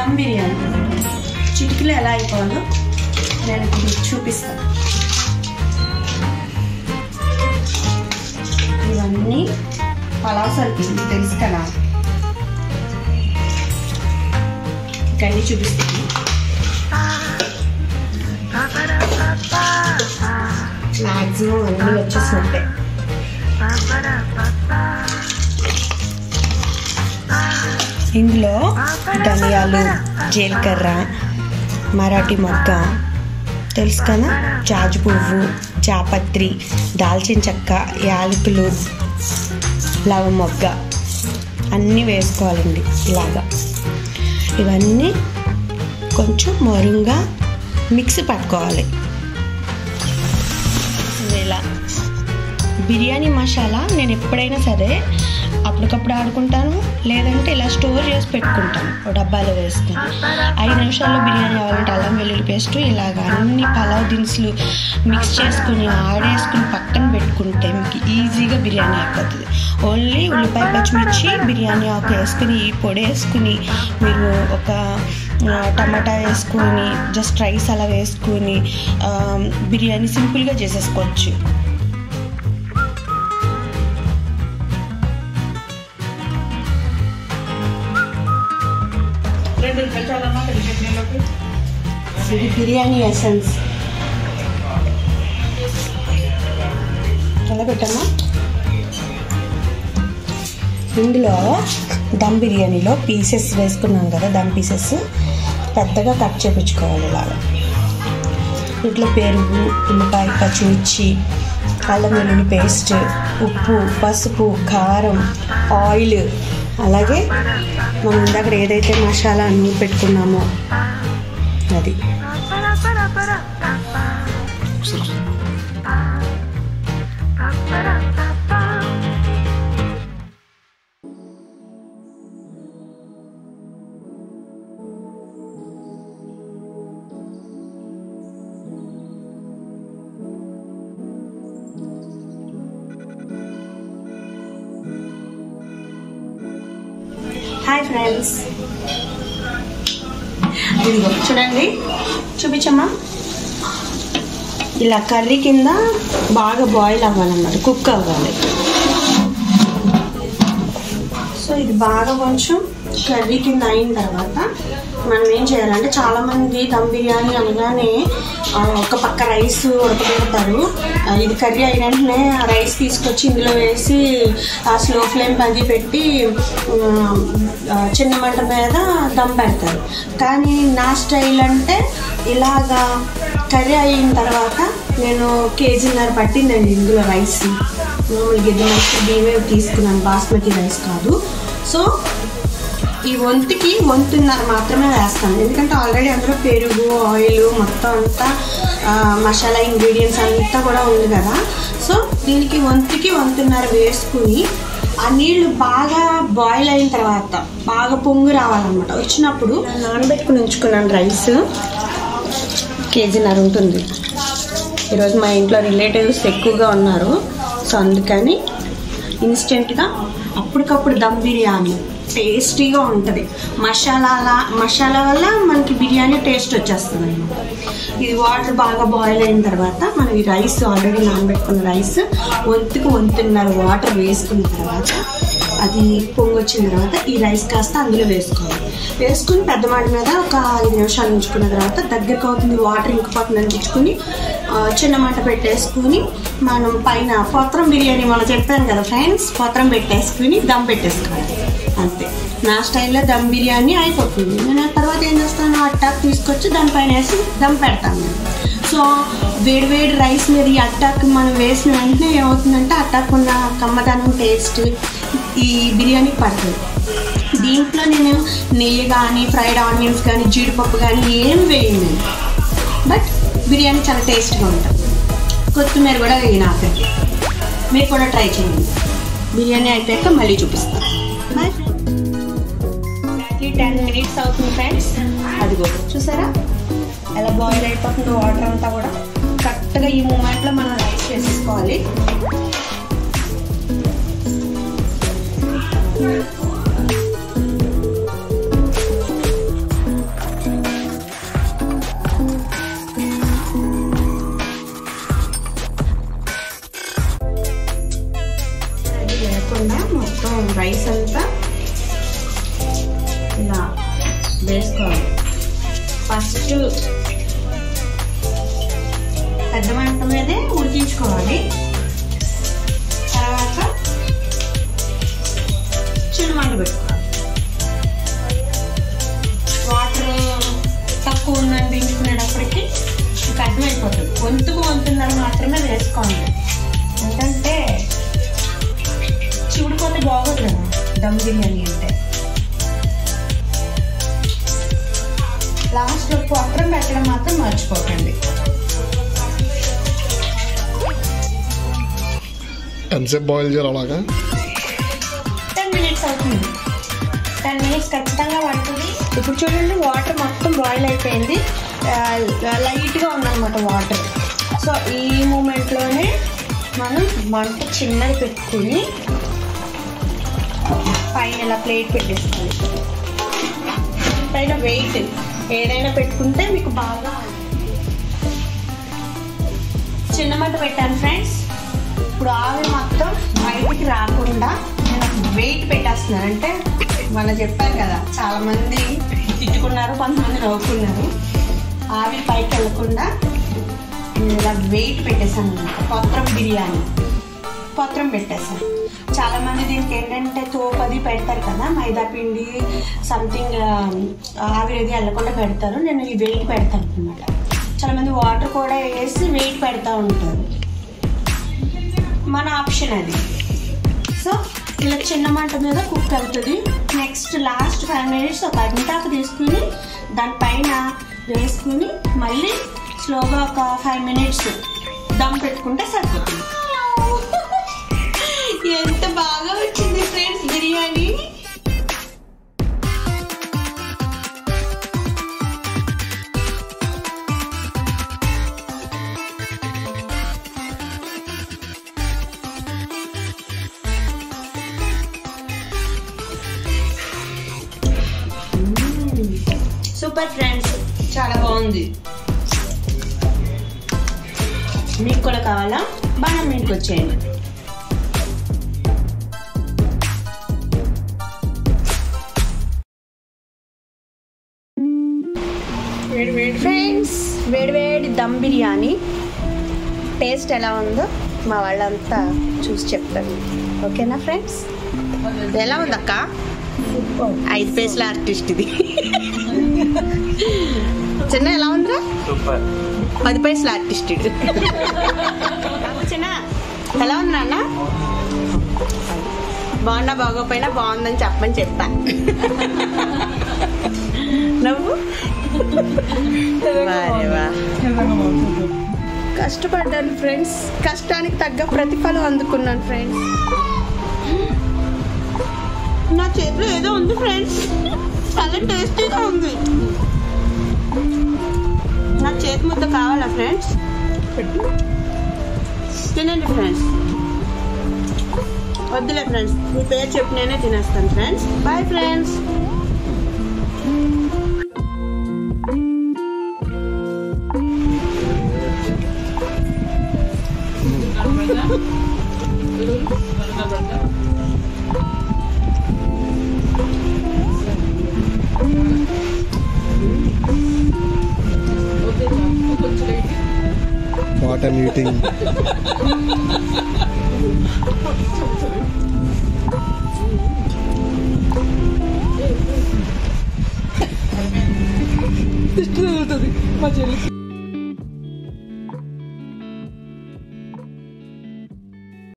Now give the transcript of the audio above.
దమ్ బిర్యానీ చిటికలో ఎలా అయిపోవాలో నేను ఇప్పుడు మీకు చూపిస్తాను ఇవన్నీ పలావ్ సరుకులు తెలుసు కదా ఇవన్నీ చూపిస్తాను మ్యాక్సిమం అన్నీ వచ్చేసినట్టే ఇందులో ధనియాలు జీలకర్ర మరాఠీ మొగ్గ తెలుసు కదా జాజి పువ్వు జాపత్రి దాల్చిన చెక్క యాలకులు లవ మొగ్గ అన్నీ వేసుకోవాలండి ఇలాగా ఇవన్నీ కొంచెం మరుంగా మిక్సీ పట్టుకోవాలి ఇలా బిర్యానీ మసాలా నేను ఎప్పుడైనా సరే అప్పటికప్పుడు ఆడుకుంటాను లేదంటే ఇలా స్టోర్ చేసి పెట్టుకుంటాను ఓ డబ్బాలో వేసుకుని ఐదు నిమిషాల్లో బిర్యానీ కావాలంటే అల్లం వెల్లుల్లి పేస్ట్ ఇలాగ అన్ని పలావ్ దినుసులు మిక్స్ చేసుకుని ఆడేసుకుని పక్కన పెట్టుకుంటే మీకు ఈజీగా బిర్యానీ అయిపోతుంది ఓన్లీ ఉల్లిపాయ పచ్చిమిర్చి బిర్యానీ ఆకు వేసుకుని ఈ పొడి వేసుకుని మీరు ఒక ఆ, టమాటా వేసుకొని జస్ట్ రైస్ అలా వేసుకొని ఆ, బిర్యానీ సింపుల్గా చేసేసుకోవచ్చు రెండు కలిసాలన్నా పెళ్లి చట్నీలోకి ఇది బిర్యానీ ఎసెన్స్ ఎలా పెట్టమ్మా ఇందులో దమ్ బిర్యానీలో పీసెస్ వేసుకున్నాం కదా దమ్ పీసెస్ పెద్దగా కట్ చేపించుకోవాలి ఇలాగా ఇట్లా పెరుగు ఉల్లిపాయ పచ్చిమిర్చి అల్లం వెల్లుల్లి పేస్ట్ ఉప్పు పసుపు కారం ఆయిల్ అలాగే మనం ఇందాక ఏదైతే మసాలా నూనె పెట్టుకున్నామో అది హాయ్ ఫ్రెండ్స్ ఇదిగో చూడండి చూపించమ్మా ఇలా కర్రీ కింద బాగా బాయిల్ అవ్వాలన్నమాట కుక్ అవ్వాలి సో ఇది బాగా కొంచెం కర్రీ కింద అయిన తర్వాత మనం ఏం చేయాలంటే చాలా మంది దమ్ బిర్యానీ అనగానే ఆ, ఒక పక్క రైస్ ఉడకబెడతారు ఆ, ఇది కర్రీ అయిన వెంటనే ఆ రైస్ తీసుకొచ్చి ఇందులో వేసి ఆ స్లో ఫ్లేమ్ పది పెట్టి ఉమ్, ఆ, చిన్న మంట మీద దమ్ పెడతారు కానీ నా స్టైల్ అంటే ఇలాగా కర్రీ అయిన తర్వాత నేను కేజీన్నర పట్టిందండి ఇందులో రైస్ మామూలు గిద్దె రైస్ బియ్యమే తీసుకున్నాను బాస్మతి రైస్ కాదు సో ఈ వంతుకి వంతున్నర మాత్రమే వేస్తాను ఎందుకంటే ఆల్రెడీ అందులో పెరుగు ఆయిల్ మొత్తం అంతా ఆ, మసాలా ఇంగ్రీడియంట్స్ అంతా కూడా ఉంది కదా సో దీనికి వంతుకి వంతున్నర వేసుకుని ఆ నీళ్లు బాగా బాయిల్ అయిన తర్వాత బాగా పొంగు రావాలన్నమాట వచ్చినప్పుడు నానబెట్టుకుని ఉంచుకున్నాను రైస్ కేజీన్నర ఉంటుంది ఈరోజు మా ఇంట్లో రిలేటివ్స్ ఎక్కువగా ఉన్నారు సో అందుకని ఇన్స్టెంట్గా అప్పటికప్పుడు దమ్ బిర్యానీ టేస్టీగా ఉంటుంది మసాలా మసాలా వల్ల మనకి బిర్యానీ టేస్ట్ వచ్చేస్తుంది అనమాట ఇది వాటర్ బాగా బాయిల్ అయిన తర్వాత మనం ఈ రైస్ ఆల్రెడీ నానబెట్టుకున్న రైస్ వంతుకు వంతున్నర వాటర్ వేసుకున్న తర్వాత అది పొంగి వచ్చిన తర్వాత ఈ రైస్ కాస్త అందులో వేసుకోవాలి వేసుకుని పెద్ద మాట మీద ఒక ఐదు నిమిషాలు ఉంచుకున్న తర్వాత దగ్గరకు అవుతుంది వాటర్ ఇంకిపోతుంది అనిపించుకుని ఆ, చిన్న మంట పెట్టేసుకుని మనం పైన పొత్రం బిర్యానీ మనం చెప్పాను కదా ఫ్రెండ్స్ పొత్రం పెట్టేసుకుని దమ్ పెట్టేసుకోవాలి అంతే నా స్టైల్లో దమ్ బిర్యానీ అయిపోతుంది నేను ఆ తర్వాత ఏం చేస్తాను అట్టాక్ తీసుకొచ్చి దానిపైన వేసి దమ్ పెడతాను నేను సో వేడి వేడి రైస్ మీద ఈ అట్టాక్ మనం వేసిన వెంటనే ఏమవుతుందంటే అట్టాక్ ఉన్న కమ్మదనం టేస్ట్ ఈ బిర్యానీ పడుతుంది దీంట్లో నేను నెయ్యి కానీ ఫ్రైడ్ ఆనియన్స్ కానీ జీడిపప్పు కానీ ఏం వేయను నేను బట్ బిర్యానీ చాలా టేస్ట్గా ఉంటుంది కొత్తిమీర కూడా వేయను ఆఖరికి మీరు కూడా ట్రై చేయండి బిర్యానీ అయిపోయాక మళ్ళీ చూపిస్తాను బాయ్ టెన్ మినిట్స్ అవుతుంది ఫ్రెండ్స్ అదిగో చూసారా ఎలా బాయిల్ అయిపోతుందో వాటర్ అంతా కూడా కరెక్ట్గా ఈ మూమెంట్లో మనం రైస్ వేసేసుకోవాలి రైస్ అంతా ఇలా వేసుకోవాలి ఫస్ట్ పెద్ద మంట మీదే ఉడికించుకోవాలి తర్వాత చిన్న మంట పెట్టుకోవాలి వాటర్ తక్కువ ఉందని దించుకునేటప్పటికి మీకు అర్థమైపోతుంది వంతుకు వంతున్నర మాత్రమే వేసుకోండి ఎందుకంటే చివుడిపోతే బాగోదు కదా దమ్ బిర్యానీ అంటే లాస్ట్లో పొట్రం పెట్టడం మాత్రం మర్చిపోకండి ఎంతసేపు బాయిల్ చేయాలి అలాగా టెన్ మినిట్స్ అవుతుంది టెన్ మినిట్స్ ఖచ్చితంగా పడుతుంది ఇప్పుడు చూడండి వాటర్ మొత్తం బాయిల్ అయిపోయింది లైట్గా ఉందన్నమాట వాటర్ సో ఈ మూమెంట్లోనే మనం మంట చిన్నది పెట్టుకుని పైన ఇలా ప్లేట్ పెట్టేసుకోవాలి పైన వెయిట్ ఏదైనా పెట్టుకుంటే మీకు బాగా చిన్న మంట పెట్టాను ఫ్రెండ్స్ ఇప్పుడు ఆవిరి మొత్తం బయటికి రాకుండా నేను వెయిట్ పెట్టేస్తున్నాను అంటే మన చెప్పాను కదా చాలా మంది తిట్టుకున్నారు కొంతమంది నవ్వుకున్నారు ఆవిరి పైకి వెళ్ళకుండా నేను ఇలా వెయిట్ పెట్టేశాను అనమాట పత్రం బిర్యానీ పత్రం పెట్టేశాను చాలా మంది దీనికి ఏంటంటే తోపది పెడతారు కదా మైదా పిండి సంథింగ్ ఆవిరేది వెళ్ళకుండా పెడతారు నేను ఈ వెయిట్ పెడతాను అనమాట చాలా మంది వాటర్ కూడా వేసి వెయిట్ పెడతా ఉంటారు మన ఆప్షన్ అది సో ఇలా చిన్న మంట మీద కుక్ అవుతుంది నెక్స్ట్ లాస్ట్ ఫైవ్ మినిట్స్ ఒక అరిటాకు తీసుకుని దానిపైన వేసుకుని మళ్ళీ స్లోగా ఒక ఫైవ్ మినిట్స్ దమ్ పెట్టుకుంటే సరిపోతుంది ఎంత బాగా వచ్చింది ఫ్రెండ్స్ బిర్యానీ సూపర్ ఫ్రెండ్స్ చాలా బాగుంది మీకు కూడా కావాలా బాగా ఇంటికి వచ్చేయండి ఫ్రెండ్స్ వేడివేడి దమ్ బిర్యానీ టేస్ట్ ఎలా ఉందో మా వాళ్ళంతా చూసి చెప్తారు ఓకేనా ఫ్రెండ్స్ ఎలా ఉందక్క ఐదు పేసుల ఆర్టిస్ట్ ఇది చిన్న ఎలా ఉందిరా సూపర్ పది పైసలు ఆర్టిస్ట్ ఇది చిన్న ఎలా ఉంది నాన్న బాగున్నా బాగోపోయినా బాగుందని చెప్పని చెప్పా నువ్వు వారే వా. కష్టపడ్డాను ఫ్రెండ్స్ కష్టానికి తగ్గ ప్రతిఫలం అందుకున్నాను ఫ్రెండ్స్ నా చేతిలో ఏదో ఉంది ఫ్రెండ్స్ చాలా టేస్టీగా ఉంది నా చేతి ముద్ద కావాలా ఫ్రెండ్స్ తినండి ఫ్రెండ్స్ వద్దులే ఫ్రెండ్స్ మీ పేరు చెప్పి నేనే తినేస్తాను friends bye friends what and eating మా చెల్లి